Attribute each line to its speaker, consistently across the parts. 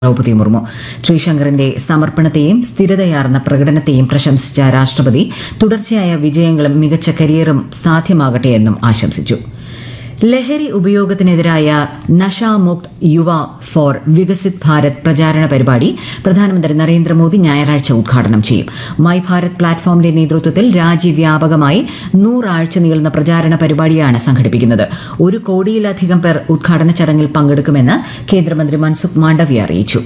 Speaker 1: ദ്രൗപദി മുർമു ശ്രീശങ്കറിന്റെ സമർപ്പണത്തെയും സ്ഥിരതയാർന്ന പ്രകടനത്തെയും പ്രശംസിച്ച രാഷ്ട്രപതി തുടർച്ചയായ വിജയങ്ങളും മികച്ച കരിയറും സാധ്യമാകട്ടെയെന്നും ആശംസിച്ചു ലഹരി ഉപയോഗത്തിനെതിരായ നഷാമുക്ത് യുവ ഫോർ വികസിത് ഭാരത് പ്രചാരണ പരിപാടി പ്രധാനമന്ത്രി നരേന്ദ്രമോദി ഞായറാഴ്ച ഉദ്ഘാടനം ചെയ്യും മൈ ഭാരത് പ്ലാറ്റ്ഫോമിന്റെ നേതൃത്വത്തിൽ രാജ്യവ്യാപകമായി നൂറാഴ്ച നീളുന്ന പ്രചാരണ പരിപാടിയാണ് സംഘടിപ്പിക്കുന്നത് ഒരു കോടിയിലധികം പേർ ഉദ്ഘാടന ചടങ്ങിൽ പങ്കെടുക്കുമെന്ന് കേന്ദ്രമന്ത്രി മൻസുഖ് മാണ്ഡവ്യ അറിയിച്ചു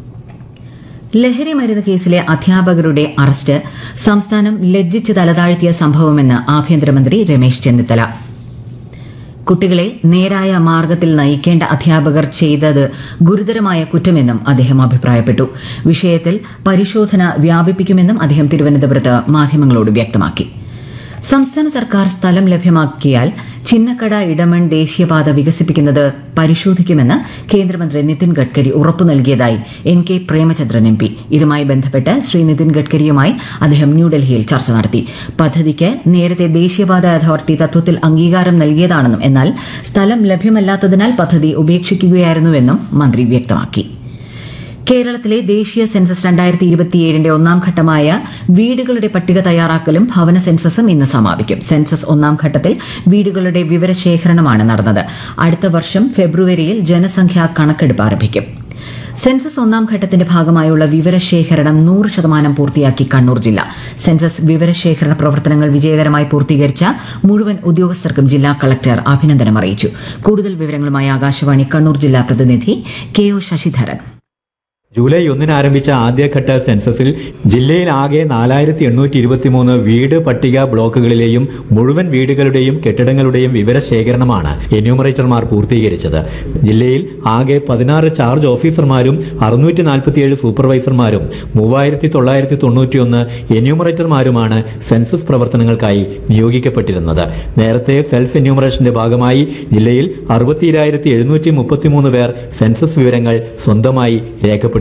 Speaker 1: ലഹരി മരുന്ന് കേസിലെ അധ്യാപകരുടെ അറസ്റ്റ് സംസ്ഥാനം ലജ്ജിച്ച് തലതാഴ്ത്തിയ സംഭവമെന്ന് ആഭ്യന്തരമന്ത്രി രമേശ് ചെന്നിത്തല കുട്ടികളെ നേരായ മാർഗത്തിൽ നയിക്കേണ്ട അധ്യാപകർ ചെയ്തത് ഗുരുതരമായ കുറ്റമെന്നും അദ്ദേഹം അഭിപ്രായപ്പെട്ടു വിഷയത്തിൽ പരിശോധന വ്യാപിപ്പിക്കുമെന്നും അദ്ദേഹം തിരുവനന്തപുരത്ത് മാധ്യമങ്ങളോട് വ്യക്തമാക്കി സംസ്ഥാന സർക്കാർ സ്ഥലം ലഭ്യമാക്കിയാൽ ചിന്നക്കട ഇടമൺ ദേശീയപാത വികസിപ്പിക്കുന്നത് പരിശോധിക്കുമെന്ന് കേന്ദ്രമന്ത്രി നിതിൻ ഗഡ്കരി ഉറപ്പു നൽകിയതായി N K Premachandran M P ഇതുമായി ബന്ധപ്പെട്ട് ശ്രീ നിതിൻ ഗഡ്കരിയുമായി അദ്ദേഹം ന്യൂഡൽഹിയിൽ ചർച്ച നടത്തി പദ്ധതിക്ക് നേരത്തെ ദേശീയപാത അതോറിറ്റി തത്വത്തിൽ അംഗീകാരം നൽകിയതാണെന്നും എന്നാൽ സ്ഥലം ലഭ്യമല്ലാത്തതിനാൽ പദ്ധതി ഉപേക്ഷിക്കുകയായിരുന്നുവെന്നും മന്ത്രി വ്യക്തമാക്കി കേരളത്തിലെ ദേശീയ സെൻസസ് രണ്ടായിരത്തി ഇരുപത്തിയേഴിന്റെ ഒന്നാം ഘട്ടമായ വീടുകളുടെ പട്ടിക തയ്യാറാക്കലും ഭവന സെൻസസും ഇന്ന് സമാപിക്കും സെൻസസ് ഒന്നാം ഘട്ടത്തിൽ വീടുകളുടെ വിവരശേഖരണമാണ് നടന്നത് അടുത്ത വർഷം ഫെബ്രുവരിയിൽ ജനസംഖ്യാ കണക്കെടുപ്പ് ആരംഭിക്കും സെൻസസ് ഒന്നാം ഘട്ടത്തിന്റെ ഭാഗമായുള്ള വിവരശേഖരണം നൂറ് ശതമാനം പൂർത്തിയാക്കി കണ്ണൂർ ജില്ല സെൻസസ് വിവരശേഖരണ പ്രവർത്തനങ്ങൾ വിജയകരമായി പൂർത്തീകരിച്ച മുഴുവൻ ഉദ്യോഗസ്ഥർക്കും ജില്ലാ കളക്ടർ അഭിനന്ദനം അറിയിച്ചു കൂടുതൽ വിവരങ്ങളുമായി ആകാശവാണി കണ്ണൂർ ജില്ലാ പ്രതിനിധി കെ ഒ ശശിധരൻ
Speaker 2: ജൂലൈ ഒന്നിന് ആരംഭിച്ച ആദ്യഘട്ട സെൻസസിൽ ജില്ലയിൽ ആകെ നാലായിരത്തി എണ്ണൂറ്റി ഇരുപത്തിമൂന്ന് വീട് പട്ടിക ബ്ലോക്കുകളിലെയും മുഴുവൻ വീടുകളുടെയും കെട്ടിടങ്ങളുടെയും വിവരശേഖരണമാണ് എന്യൂമറേറ്റർമാർ പൂർത്തീകരിച്ചത് ജില്ലയിൽ ആകെ പതിനാറ് ചാർജ് ഓഫീസർമാരും അറുന്നൂറ്റി നാൽപ്പത്തിയേഴ് സൂപ്പർവൈസർമാരും മൂവായിരത്തി തൊള്ളായിരത്തി തൊണ്ണൂറ്റിയൊന്ന് എന്യൂമറേറ്റർമാരുമാണ് സെൻസസ് പ്രവർത്തനങ്ങൾക്കായി നിയോഗിക്കപ്പെട്ടിരുന്നത് നേരത്തെ സെൽഫ് എന്യൂമറേഷന്റെ ഭാഗമായി ജില്ലയിൽ അറുപത്തിരായിരത്തി എഴുന്നൂറ്റി മുപ്പത്തിമൂന്ന് പേർ സെൻസസ് വിവരങ്ങൾ സ്വന്തമായി രേഖപ്പെടുത്തിയിരുന്നു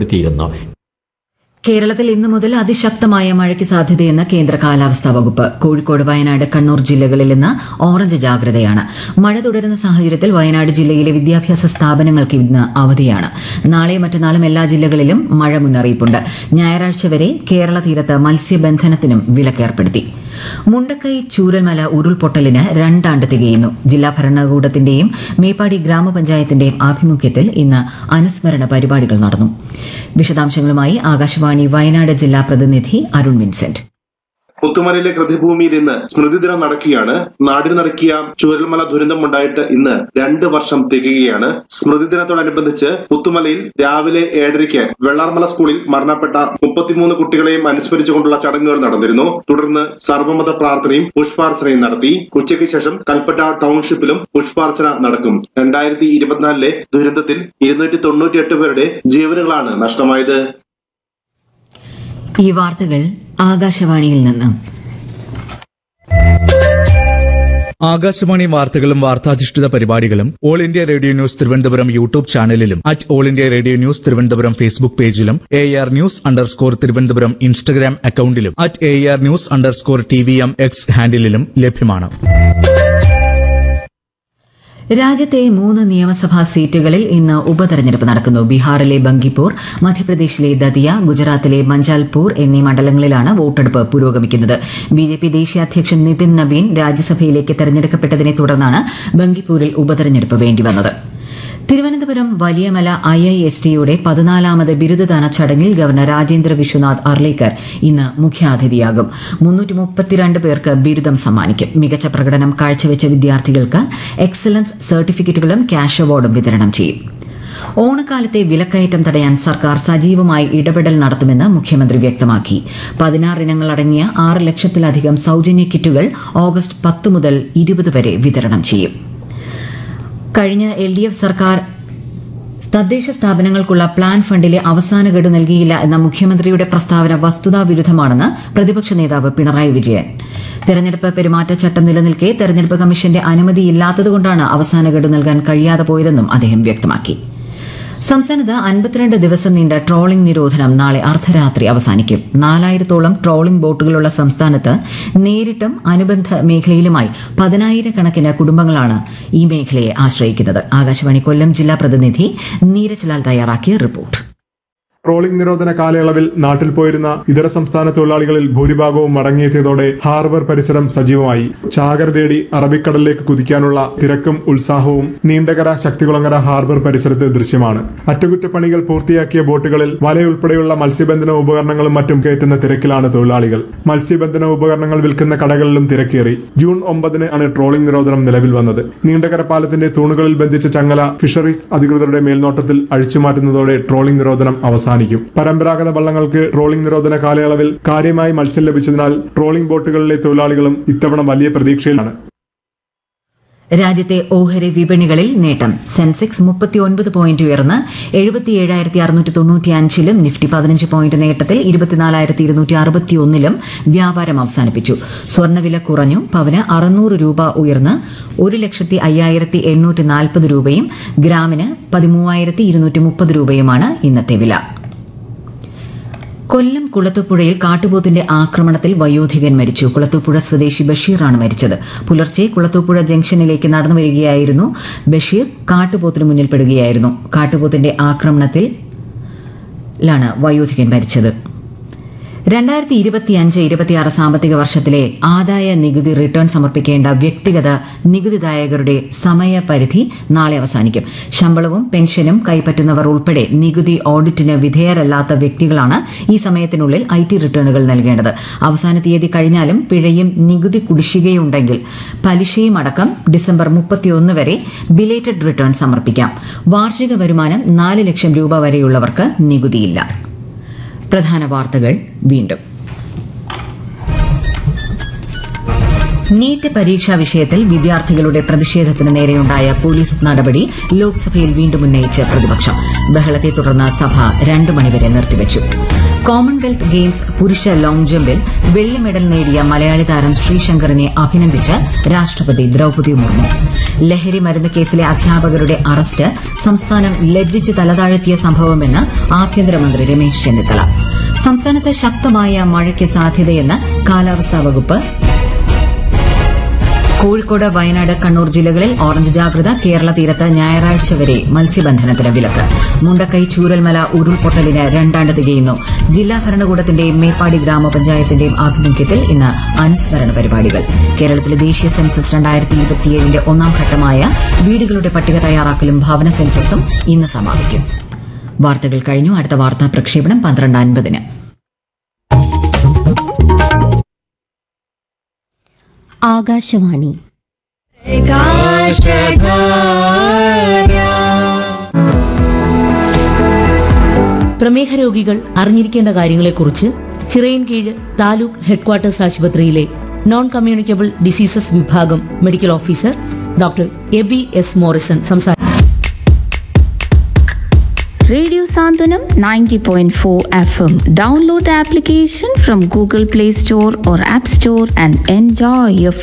Speaker 1: കേരളത്തിൽ ഇന്നു മുതൽ അതിശക്തമായ മഴയ്ക്ക് സാധ്യതയെന്ന് കേന്ദ്ര കാലാവസ്ഥാ വകുപ്പ് കോഴിക്കോട് വയനാട് കണ്ണൂർ ജില്ലകളിൽ ഇന്ന് ഓറഞ്ച് ജാഗ്രതയാണ് മഴ തുടരുന്ന സാഹചര്യത്തിൽ വയനാട് ജില്ലയിലെ വിദ്യാഭ്യാസ സ്ഥാപനങ്ങൾക്ക് ഇന്ന് അവധിയാണ് നാളെയും മറ്റന്നാളും എല്ലാ ജില്ലകളിലും മഴ മുന്നറിയിപ്പുണ്ട് ഞായറാഴ്ച വരെ കേരള തീരത്ത് മത്സ്യബന്ധനത്തിനും വിലക്കേർപ്പെടുത്തി മുണ്ടക്കൈ ചൂരൽമല ഉരുൾപൊട്ടലിന് രണ്ടാണ്ട് തികയുന്നു ജില്ലാ ഭരണകൂടത്തിന്റെയും മേപ്പാടി ഗ്രാമപഞ്ചായത്തിന്റെയും ആഭിമുഖ്യത്തിൽ ഇന്ന് അനുസ്മരണ പരിപാടികൾ നടന്നു വിശദാംശങ്ങളുമായി ആകാശവാണി വയനാട് ജില്ലാ പ്രതിനിധി അരുൺ വിൻസെന്റ്
Speaker 3: പുത്തുമലയിലെ കൃതിഭൂമിയിൽ ഇന്ന് സ്മൃതിദിനം നടക്കുകയാണ് നാടിന് നടക്കിയ ചുരൽമല ദുരന്തമുണ്ടായിട്ട് ഇന്ന് രണ്ട് വർഷം തികയുകയാണ് സ്മൃതിദിനത്തോടനുബന്ധിച്ച് പുത്തുമലയിൽ രാവിലെ ഏഴരയ്ക്ക് വെള്ളാർമല സ്കൂളിൽ മരണപ്പെട്ട മുപ്പത്തിമൂന്ന് കുട്ടികളെയും അനുസ്മരിച്ചുകൊണ്ടുള്ള ചടങ്ങുകൾ നടന്നിരുന്നു തുടർന്ന് സർവമത പ്രാർത്ഥനയും പുഷ്പാർച്ചനയും നടത്തി ഉച്ചയ്ക്ക് ശേഷം കൽപ്പറ്റ ടൗൺഷിപ്പിലും പുഷ്പാർച്ചന നടക്കും രണ്ടായിരത്തി ഇരുപത്തിനാലിലെ ദുരന്തത്തിൽ ഇരുന്നൂറ്റി തൊണ്ണൂറ്റിയെട്ട് പേരുടെ ജീവനുകളാണ് നഷ്ടമായത്
Speaker 1: ഈ വാർത്തകൾ ആകാശവാണിയിൽ നിന്ന്
Speaker 4: ആകാശവാണി വാർത്തകളും വാർത്താധിഷ്ഠിത പരിപാടികളും All India Radio news Thiruvananthapuram YouTube ചാനലിലും at All India Radio news Thiruvananthapuram Facebook പേജിലും A R news underscore Thiruvananthapuram Instagram അക്കൌണ്ടിലും at A R news underscore T V M X ഹാൻഡിലും ലഭ്യമാണ്
Speaker 1: രാജ്യത്തെ മൂന്ന് നിയമസഭാ സീറ്റുകളിൽ ഇന്ന് ഉപതെരഞ്ഞെടുപ്പ് നടക്കുന്നു ബീഹാറിലെ ബങ്കിപ്പൂർ മധ്യപ്രദേശിലെ ദതിയ ഗുജറാത്തിലെ മഞ്ചാൽപൂർ എന്നീ മണ്ഡലങ്ങളിലാണ് വോട്ടെടുപ്പ് പുരോഗമിക്കുന്നത് ബിജെപി ദേശീയ അധ്യക്ഷൻ നിതിൻ നബീൻ രാജ്യസഭയിലേക്ക് തെരഞ്ഞെടുക്കപ്പെട്ടതിനെ തുടർന്നാണ് ബങ്കിപ്പൂരിൽ ഉപതെരഞ്ഞെടുപ്പ് വേണ്ടിവന്നത് Thiruvananthapuram Valiyamala I I S ടിയുടെ പതിനാലാമത് ബിരുദദാന ചടങ്ങിൽ ഗവർണർ രാജേന്ദ്ര വിശ്വനാഥ് അർലേക്കർ ഇന്ന് മുഖ്യാതിഥിയാകും മുന്നൂറ്റി മുപ്പത്തിരണ്ട് പേർക്ക് ബിരുദം സമ്മാനിക്കും മികച്ച പ്രകടനം കാഴ്ചവെച്ച വിദ്യാർത്ഥികൾക്ക് എക്സലൻസ് സർട്ടിഫിക്കറ്റുകളും ക്യാഷ് അവാർഡും വിതരണം ചെയ്യും ഓണക്കാലത്തെ വിലക്കയറ്റം തടയാൻ സർക്കാർ സജീവമായി ഇടപെടൽ നടത്തുമെന്ന് മുഖ്യമന്ത്രി വ്യക്തമാക്കി പതിനാറ് ഇനങ്ങൾ അടങ്ങിയ ആറ് ലക്ഷത്തിലധികം സൌജന്യ കിറ്റുകൾ ഓഗസ്റ്റ് പത്ത് മുതൽ ഇരുപത് വരെ വിതരണം ചെയ്യും കഴിഞ്ഞ എൽ ഡി എഫ് സർക്കാർ തദ്ദേശ സ്ഥാപനങ്ങൾക്കുള്ള പ്ലാൻ ഫണ്ടിലെ അവസാന ഗഡു നൽകിയില്ല എന്ന മുഖ്യമന്ത്രിയുടെ പ്രസ്താവന വസ്തുതാവിരുദ്ധമാണെന്ന് പ്രതിപക്ഷ നേതാവ് പിണറായി വിജയൻ തെരഞ്ഞെടുപ്പ് പെരുമാറ്റച്ചട്ടം നിലനിൽക്കെ തെരഞ്ഞെടുപ്പ് കമ്മീഷന്റെ അനുമതിയില്ലാത്തതുകൊണ്ടാണ് അവസാന ഗഡു നൽകാൻ കഴിയാതെ പോയതെന്നും അദ്ദേഹം വ്യക്തമാക്കി സംസ്ഥാനത്ത് അൻപത്തിരണ്ട് ദിവസം നീണ്ട ട്രോളിംഗ് നിരോധനം നാളെ അർദ്ധരാത്രി അവസാനിക്കും നാലായിരത്തോളം ട്രോളിംഗ് ബോട്ടുകളുള്ള സംസ്ഥാനത്ത് നേരിട്ടും അനുബന്ധ മേഖലയിലുമായി പതിനായിരക്കണക്കിന് കുടുംബങ്ങളാണ് ഈ മേഖലയെ ആശ്രയിക്കുന്നത് ആകാശവാണി കൊല്ലം ജില്ലാ പ്രതിനിധി നീരജ് ലാൽ തയ്യാറാക്കിയ റിപ്പോർട്ട്
Speaker 5: ട്രോളിംഗ് നിരോധന കാലയളവിൽ നാട്ടിൽ പോയിരുന്ന ഇതര സംസ്ഥാന തൊഴിലാളികളിൽ ഭൂരിഭാഗവും മടങ്ങിയെത്തിയതോടെ ഹാർബർ പരിസരം സജീവമായി ചാകര തേടി അറബിക്കടലിലേക്ക് കുതിക്കാനുള്ള തിരക്കും ഉത്സാഹവും നീണ്ടകര ശക്തികുളങ്ങര ഹാർബർ പരിസരത്ത് ദൃശ്യമാണ് അറ്റകുറ്റപ്പണികൾ പൂർത്തിയാക്കിയ ബോട്ടുകളിൽ വലയുൾപ്പെടെയുള്ള മത്സ്യബന്ധന ഉപകരണങ്ങളും മറ്റും കയറ്റുന്ന തിരക്കിലാണ് തൊഴിലാളികൾ മത്സ്യബന്ധന ഉപകരണങ്ങൾ വിൽക്കുന്ന കടകളിലും തിരക്കേറി ജൂൺ ഒമ്പതിന് ആണ് ട്രോളിംഗ് നിരോധനം നിലവിൽ വന്നത് നീണ്ടകര പാലത്തിന്റെ തൂണുകളിൽ ബന്ധിച്ച ചങ്ങല ഫിഷറീസ് അധികൃതരുടെ മേൽനോട്ടത്തിൽ അഴിച്ചുമാറ്റുന്നതോടെ ട്രോളിംഗ് നിരോധനം അവസാനിക്കും പരമ്പരാഗത വള്ളങ്ങൾക്ക് ട്രോളിംഗ് നിരോധന കാലയളവിൽ കാര്യമായി മത്സ്യം ലഭിച്ചതിനാൽ ട്രോളിംഗ് ബോട്ടുകളിലെ തൊഴിലാളികളും ഇത്തവണ വലിയ പ്രതീക്ഷയിലാണ്
Speaker 1: രാജ്യത്തെ ഓഹരി വിപണികളിൽ നേട്ടം സെൻസെക്സ് മുപ്പത്തിയൊൻപത് പോയിന്റ് ഉയർന്ന് എഴുപത്തിയേഴായിരത്തി അറുന്നൂറ്റി തൊണ്ണൂറ്റിയഞ്ചിലും നിഫ്റ്റി പതിനഞ്ച് പോയിന്റ് നേട്ടത്തിൽ ഇരുപത്തിനാലായിരത്തി ഇരുന്നൂറ്റി അറുപത്തിയൊന്നിലും വ്യാപാരം അവസാനിപ്പിച്ചു സ്വർണ്ണവില കുറഞ്ഞു പവന് അറുന്നൂറ് രൂപ ഉയർന്ന് ഒരു ലക്ഷത്തി അയ്യായിരത്തി എണ്ണൂറ്റി നാൽപ്പത് രൂപയും ഗ്രാമിന് പതിമൂവായിരത്തി ഇരുന്നൂറ്റി മുപ്പത് രൂപയുമാണ് ഇന്നത്തെ വില കൊല്ലം കുളത്തൂപ്പുഴയിൽ കാട്ടുപോത്തിന്റെ ആക്രമണത്തിൽ വയോധികൻ മരിച്ചു കുളത്തൂപ്പുഴ സ്വദേശി ബഷീറാണ് മരിച്ചത് പുലർച്ചെ കുളത്തൂപ്പുഴ ജംഗ്ഷനിലേക്ക് നടന്നു വരികയായിരുന്നു ബഷീർ കാട്ടുപോത്തിന് മുന്നിൽപ്പെടുകയായിരുന്നു കാട്ടുപോത്തിന്റെ ആക്രമണത്തിൽ ലാണ് വയോധികൻ മരിച്ചത് രണ്ടായിരത്തി ഇരുപത്തിയഞ്ച് ഇരുപത്തിയാറ് സാമ്പത്തിക വർഷത്തിലെ ആദായ നികുതി റിട്ടേൺ സമർപ്പിക്കേണ്ട വ്യക്തിഗത നികുതിദായകരുടെ സമയപരിധി നാളെ അവസാനിക്കും ശമ്പളവും പെൻഷനും കൈപ്പറ്റുന്നവർ ഉൾപ്പെടെ നികുതി ഓഡിറ്റിന് വിധേയരല്ലാത്ത വ്യക്തികളാണ് ഈ സമയത്തിനുള്ളിൽ ഐ ടി റിട്ടേണുകൾ നൽകേണ്ടത് അവസാന തീയതി കഴിഞ്ഞാലും പിഴയും നികുതി കുടിശ്ശികയുണ്ടെങ്കിൽ പലിശയും അടക്കം ഡിസംബർ മുപ്പത്തിയൊന്ന് വരെ ബിലേറ്റഡ് റിട്ടേൺ സമർപ്പിക്കാം വാർഷിക വരുമാനം നാല് ലക്ഷം രൂപ വരെയുള്ളവർക്ക് നികുതിയില്ല പ്രധാന വാർത്തകൾ വീണ്ടും നീറ്റ് പരീക്ഷാ വിഷയത്തിൽ വിദ്യാർത്ഥികളുടെ പ്രതിഷേധത്തിന് നേരെയുണ്ടായ പോലീസ് നടപടി ലോക്സഭയിൽ വീണ്ടും ഉന്നയിച്ച് പ്രതിപക്ഷം ബഹളത്തെ തുടർന്ന് സഭ രണ്ടു മണിവരെ നിർത്തിവച്ചു കോമൺവെൽത്ത് ഗെയിംസ് പുരുഷ ലോങ് ജമ്പിൽ വെള്ളി മെഡൽ നേടിയ മലയാളി താരം ശ്രീശങ്കറിനെ അഭിനന്ദിച്ച് രാഷ്ട്രപതി ദ്രൌപദി മുർമു ലഹരി മരുന്ന് കേസിലെ അധ്യാപകരുടെ അറസ്റ്റ് സംസ്ഥാനം ലജ്ജിച്ച് തലതാഴ്ത്തിയ സംഭവമെന്ന് ആഭ്യന്തരമന്ത്രി രമേശ് ചെന്നിത്തല സംസ്ഥാനത്ത് ശക്തമായ മഴയ്ക്ക് സാധ്യതയെന്ന് കാലാവസ്ഥാ വകുപ്പ് കോഴിക്കോട് വയനാട് കണ്ണൂർ ജില്ലകളിൽ ഓറഞ്ച് ജാഗ്രത കേരള തീരത്ത് ഞായറാഴ്ച വരെ മത്സ്യബന്ധനത്തിന് വിലക്ക് മുണ്ടക്കൈ ചൂരൽമല ഉരുൾപൊട്ടലിന് രണ്ടാണ്ട് തികയുന്നു ജില്ലാ ഭരണകൂടത്തിന്റെയും മേപ്പാടി ഗ്രാമപഞ്ചായത്തിന്റെയും ആഭിമുഖ്യത്തിൽ ഇന്ന് അനുസ്മരണ പരിപാടികൾ കേരളത്തിലെ ദേശീയ സെൻസസ് രണ്ടായിരത്തി ഇരുപത്തിയേഴിന്റെ ഒന്നാം ഘട്ടമായ വീടുകളുടെ പട്ടിക തയ്യാറാക്കലും ഭവന സെൻസസും ഇന്ന് സമാപിക്കും വാർത്തകൾ കഴിഞ്ഞു അടുത്ത വാർത്താ പ്രക്ഷേപണം പന്ത്രണ്ട് അൻപതിന്
Speaker 6: ആകാശവാണി
Speaker 7: പ്രമേഹ രോഗികൾ അറിഞ്ഞിരിക്കേണ്ട കാര്യങ്ങളെക്കുറിച്ച് ചിറയൻകീഴ് താലൂക്ക് ഹെഡ്ക്വാർട്ടേഴ്സ് ആശുപത്രിയിലെ നോൺ കമ്മ്യൂണിക്കബിൾ ഡിസീസസ് വിഭാഗം medical officer doctor Abi S Morrison സംസാരിച്ചു
Speaker 6: Radio Sandhanam 90.4 FM. Download the application from Google Play Store or App Store and enjoy your